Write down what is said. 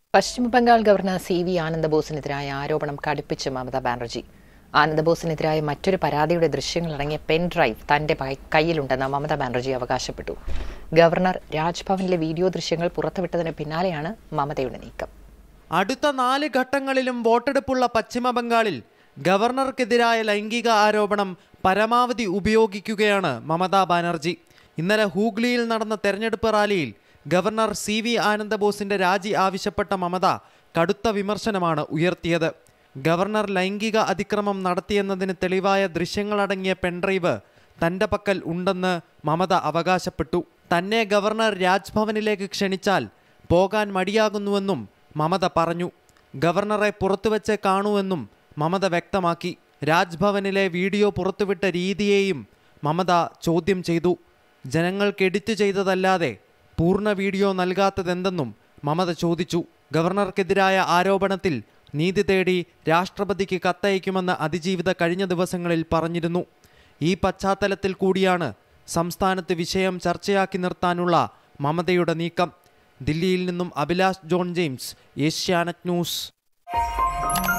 Paschim Bangal governor C V ആനന്ദബോസിനെതിരായ ആരോപണം കടുപ്പിച്ച് മമതാ ബാനർജി ആനന്ദബോസിനെതിരായ മറ്റൊരു പരാതിയുടെ ദൃശ്യങ്ങളടങ്ങിയ പെൻ ഡ്രൈവ് തന്റെ പൈ- കയ്യിലുണ്ടെന്ന് മമതാ ബാനർജി അവകാശപ്പെട്ടു ഗവർണർ രാജ്ഭവനിലെ വീഡിയോ ദൃശ്യങ്ങൾ പുറത്തുവിട്ടതിന് പിന്നാലെയാണ് മമതയുടെ നീക്കം അടുത്ത നാല് ഘട്ടങ്ങളിലും വോട്ടെടുപ്പുള്ള പശ്ചിമ ബംഗാളിൽ ഗവർണർക്കെതിരായ ലൈംഗിക ആരോപണം പരമാവധി ഉപയോഗിക്കുകയാണ് മമതാ ബാനർജി ഇന്നലെ ഹൂഗ്ലിയിൽ നടന്ന തെരഞ്ഞെടുപ്പ് റാലിയിൽ ഗവർണർ സി വി ആനന്ദബോസിന്റെ രാജി ആവശ്യപ്പെട്ട മമത കടുത്ത വിമർശനമാണ് ഉയർത്തിയത് ഗവർണർ ലൈംഗിക അതിക്രമം നടത്തിയെന്നതിന് തെളിവായ ദൃശ്യങ്ങളടങ്ങിയ പെൺഡ്രൈവ് തന്റെ പക്കൽ ഉണ്ടെന്ന് മമത അവകാശപ്പെട്ടു തന്നെ ഗവർണർ രാജ്ഭവനിലേക്ക് ക്ഷണിച്ചാൽ പോകാൻ മടിയാകുന്നുവെന്നും മമത പറഞ്ഞു ഗവർണറെ പുറത്തുവച്ച് കാണുമെന്നും മമത വ്യക്തമാക്കി രാജ്ഭവനിലെ വീഡിയോ പുറത്തുവിട്ട രീതിയെയും മമത ചോദ്യം ചെയ്തു ജനങ്ങൾക്ക് എഡിറ്റ് ചെയ്തതല്ലാതെ പൂർണ്ണ വീഡിയോ നൽകാത്തതെന്തെന്നും മമത ചോദിച്ചു ഗവർണർക്കെതിരായ ആരോപണത്തിൽ നീതി തേടി രാഷ്ട്രപതിക്ക് കത്തയക്കുമെന്ന് അതിജീവിത കഴിഞ്ഞ ദിവസങ്ങളിൽ പറഞ്ഞിരുന്നു ഈ പശ്ചാത്തലത്തിൽ കൂടിയാണ് സംസ്ഥാനത്ത് വിഷയം ചർച്ചയാക്കി നിർത്താനുള്ള മമതയുടെ നീക്കം ദില്ലിയിൽ നിന്നും അഭിലാഷ് ജോൺ ജെയിംസ് ഏഷ്യാനെറ്റ് ന്യൂസ്